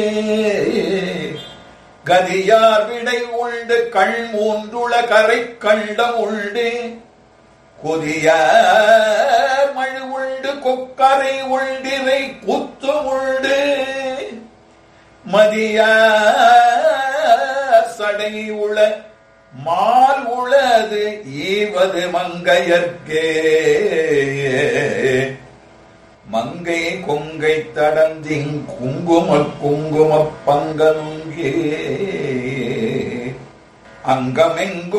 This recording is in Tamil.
கதியார் விடை உண்டு கண் மூன்றுள கரை கண்டம் உண்டு கொதிய மழு உண்டு கொக்கரை உண்டிரை குத்து உண்டு மதிய சடை உள மால் உளது ஈவது மங்கையர்க்கே மங்கை கொங்கை தடந்திங் குங்கும குங்கும பங்கனுங்கே அங்கமெங்கு